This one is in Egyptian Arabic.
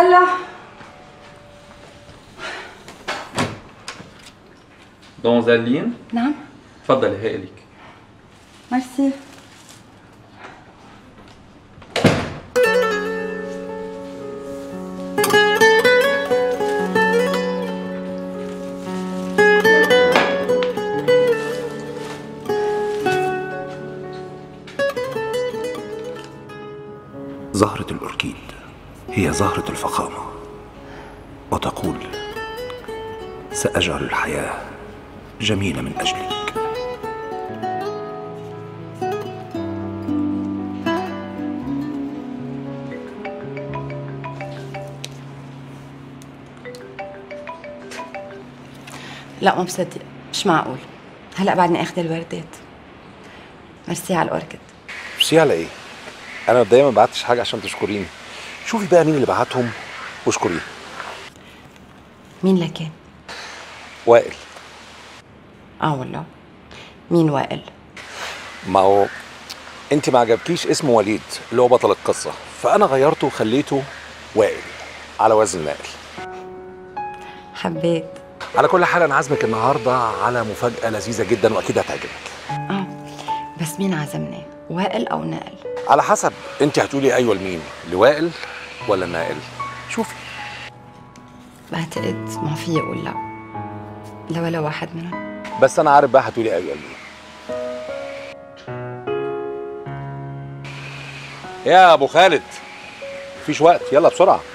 ستيلا دونزالين نعم تفضلي هي لك ميرسي زهرة الأوركيد هي زهرة الفخامة وتقول سأجعل الحياة جميلة من أجلك لا ما بصدق مش معقول هلا بعدني اخذ الوردات ميرسي على الاوركيد ميرسي على إيه؟ أنا مبدئيا ما بعتش حاجة عشان تشكريني شوفي بقى مين اللي بعتهم واشكريه مين لكان؟ وائل اه والله مين وائل؟ ما هو انت ما عجبكيش اسم وليد اللي هو بطل القصه فانا غيرته وخليته وائل على وزن نائل حبيت على كل حال انا عازمك النهارده على مفاجاه لذيذه جدا واكيد هتعجبك اه بس مين عزمني؟ وائل او نائل؟ على حسب انت هتقولي ايوه لمين لوائل ولا نائل شوفي بعتقد ما في اقول لا لا ولا واحد منهم بس انا عارف بقى هتقولي ايوه لمين يا ابو خالد مفيش وقت يلا بسرعه